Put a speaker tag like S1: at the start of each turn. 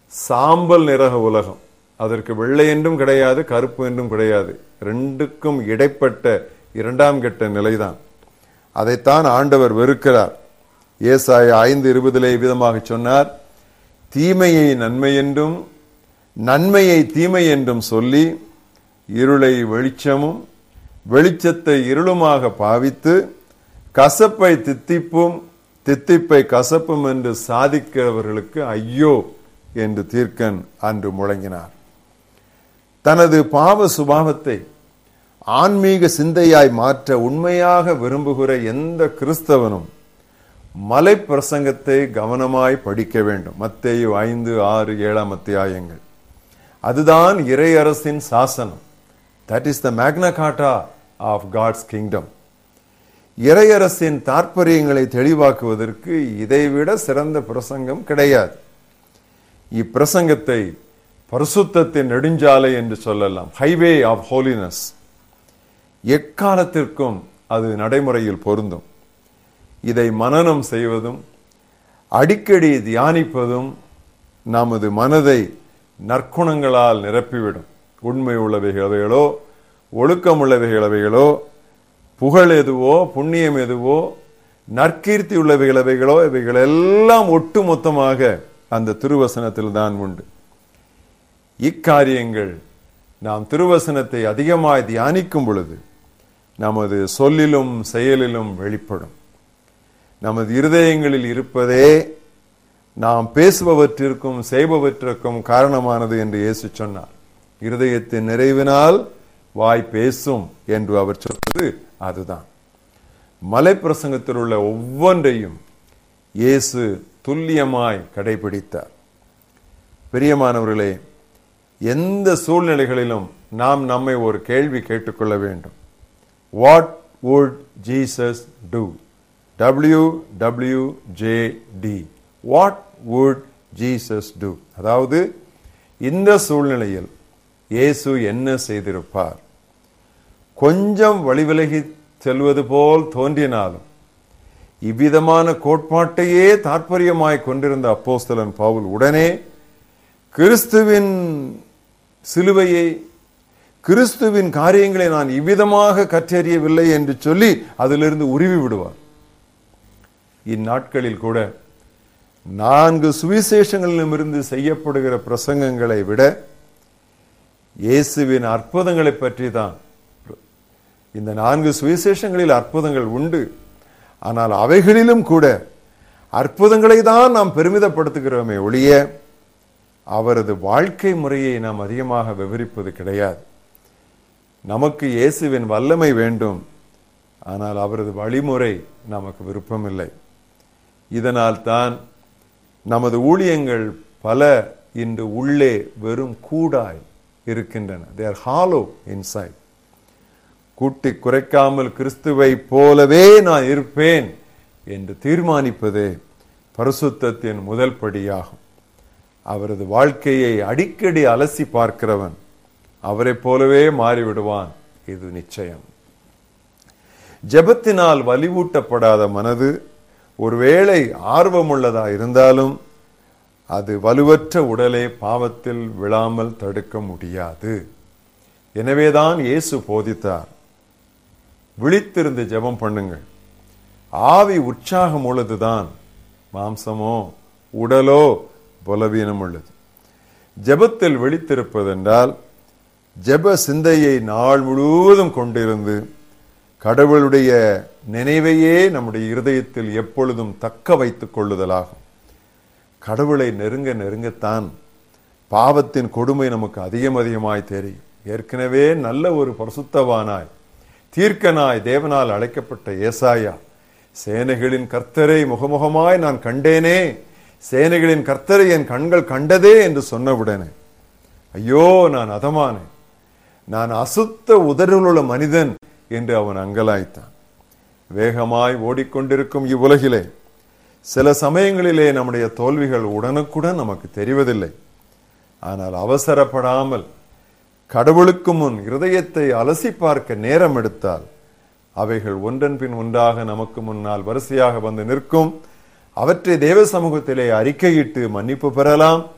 S1: சாம்பல் நிறக உலகம் அதற்கு வெள்ளை என்றும் கிடையாது கருப்பு என்றும் கிடையாது ரெண்டுக்கும் இடைப்பட்ட இரண்டாம் கட்ட நிலைதான் அதைத்தான் ஆண்டவர் வெறுக்கிறார் ஏசாய ஐந்து இருபதிலே விதமாக சொன்னார் தீமையை நன்மை என்றும் நன்மையை தீமை என்றும் சொல்லி இருளை வெளிச்சமும் வெளிச்சத்தை இருளுமாக பாவித்து கசப்பை தித்திப்பும் தித்திப்பை கசப்பும் என்று சாதிக்கிறவர்களுக்கு ஐயோ என்று தீர்க்கன் அன்று முழங்கினார் தனது பாவ சுபாவத்தை ஆன்மீக சிந்தையாய் மாற்ற உண்மையாக விரும்புகிற எந்த கிறிஸ்தவனும் மலை பிரசங்கத்தை கவனமாய் படிக்க வேண்டும் மத்தேயு ஐந்து ஆறு ஏழாம் அத்தியாயங்கள் அதுதான் இறையரசின் சாசனம் that is the Magna Carta of God's kingdom இறையரசின் தாற்பயங்களை தெளிவாக்குவதற்கு இதைவிட சிறந்த பிரசங்கம் கிடையாது இப்பிரசங்கத்தை பரிசுத்தத்தின் நெடுஞ்சாலை என்று சொல்லலாம் ஹைவே ஆஃப் ஹோலினஸ் எக்காலத்திற்கும் அது நடைமுறையில் பொருந்தும் இதை மனனம் செய்வதும் அடிக்கடி தியானிப்பதும் நமது மனதை நற்குணங்களால் நிரப்பிவிடும் உண்மை உள்ளவைகளவைகளோ ஒழுக்கம் உள்ளவைகளவைகளோ புகழ் எதுவோ புண்ணியம் எதுவோ நற்கீர்த்தி உள்ளவைகளவைகளோ இவைகள் எல்லாம் ஒட்டு மொத்தமாக அந்த திருவசனத்தில் தான் உண்டு இக்காரியங்கள் நாம் திருவசனத்தை அதிகமாய் தியானிக்கும் பொழுது நமது சொல்லிலும் செயலிலும் வெளிப்படும் நமது இருதயங்களில் இருப்பதே நாம் பேசுபவற்றிற்கும் செய்பவற்றிற்கும் காரணமானது என்று இயேசு சொன்னார் இருதயத்தின் நிறைவினால் வாய் பேசும் என்று அவர் சொன்னது அதுதான் மலை பிரசங்கத்தில் உள்ள ஒவ்வொன்றையும் இயேசு துல்லியமாய் கடைபிடித்தார் பெரியமானவர்களே எந்த சூழ்நிலைகளிலும் நாம் நம்மை ஒரு கேள்வி கேட்டுக்கொள்ள வேண்டும் what would Jesus do W W J D what would Jesus do அதாவது இந்த சூழ்நிலையில் இயேசு என்ன செய்திருப்பார் கொஞ்சம் வழிவிலகி செல்வது போல் தோன்றினாலும் இவ்விதமான கோட்பாட்டையே தாற்பயமாய் கொண்டிருந்த அப்போஸ்தலன் பவுல் உடனே கிறிஸ்துவின் சிலுவையை கிறிஸ்துவின் காரியங்களை நான் இவ்விதமாக கற்றறியவில்லை என்று சொல்லி அதிலிருந்து உருவி விடுவார் இந்நாட்களில் கூட நான்கு சுவிசேஷங்களிலுமிருந்து செய்யப்படுகிற பிரசங்கங்களை விட இயேசுவின் அற்புதங்களை பற்றி தான் இந்த நான்கு சுவிசேஷங்களில் அற்புதங்கள் உண்டு ஆனால் அவைகளிலும் கூட அற்புதங்களை தான் நாம் பெருமிதப்படுத்துகிறோமே ஒழிய அவரது வாழ்க்கை முறையை நாம் அதிகமாக விவரிப்பது கிடையாது நமக்கு இயேசுவின் வல்லமை வேண்டும் ஆனால் அவரது வழிமுறை நமக்கு விருப்பமில்லை இதனால் தான் நமது ஊழியங்கள் பல இன்று உள்ளே வெறும் கூடாய் இருக்கின்றன தேர் ஹாலோ இன்சைட் கூட்டி குறைக்காமல் கிறிஸ்துவை போலவே நான் இருப்பேன் என்று தீர்மானிப்பதே பரிசுத்தத்தின் முதல் படியாகும் அவரது வாழ்க்கையை அடிக்கடி அலசி பார்க்கிறவன் அவரை போலவே மாறிவிடுவான் இது நிச்சயம் ஜெபத்தினால் வலிவூட்டப்படாத மனது ஒருவேளை ஆர்வமுள்ளதா இருந்தாலும் அது வலுவற்ற உடலை பாவத்தில் விழாமல் தடுக்க முடியாது எனவேதான் இயேசு போதித்தார் விழித்திருந்து ஜெபம் பண்ணுங்கள் ஆவி உற்சாகம் உள்ளதுதான் மாம்சமோ உடலோ பலவீனம் உள்ளது ஜெபத்தில் விழித்திருப்பதென்றால் ஜெப சிந்தையை நாள் முழுவதும் கொண்டிருந்து கடவுளுடைய நினைவையே நம்முடைய இருதயத்தில் எப்பொழுதும் தக்க வைத்துக் கொள்ளுதலாகும் கடவுளை நெருங்க நெருங்கத்தான் பாவத்தின் கொடுமை நமக்கு அதிகம் அதிகமாய் தெரியும் ஏற்கனவே நல்ல ஒரு பரிசுத்தவானாய் தீர்க்கனாய் தேவனால் அழைக்கப்பட்ட ஏசாயா சேனைகளின் கர்த்தரை முகமுகமாய் நான் கண்டேனே சேனைகளின் கர்த்தரை என் கண்கள் கண்டதே என்று சொன்னவுடனே ஐயோ நான் அதமானேன் நான் அசுத்த உதடுகளுள்ள மனிதன் என்று அவன் அங்கலாய்த்தான் வேகமாய் ஓடிக்கொண்டிருக்கும் இவ்வுலகிலே சில சமயங்களிலே நம்முடைய தோல்விகள் உடனுக்குடன் நமக்கு தெரிவதில்லை ஆனால் அவசரப்படாமல் கடவுளுக்கு முன் இருதயத்தை அலசி பார்க்க நேரம் எடுத்தால் அவைகள் ஒன்றன் பின் ஒன்றாக நமக்கு முன்னால் வரிசையாக வந்து நிற்கும் அவற்றை தேவ சமூகத்திலே அறிக்கையிட்டு மன்னிப்பு பெறலாம்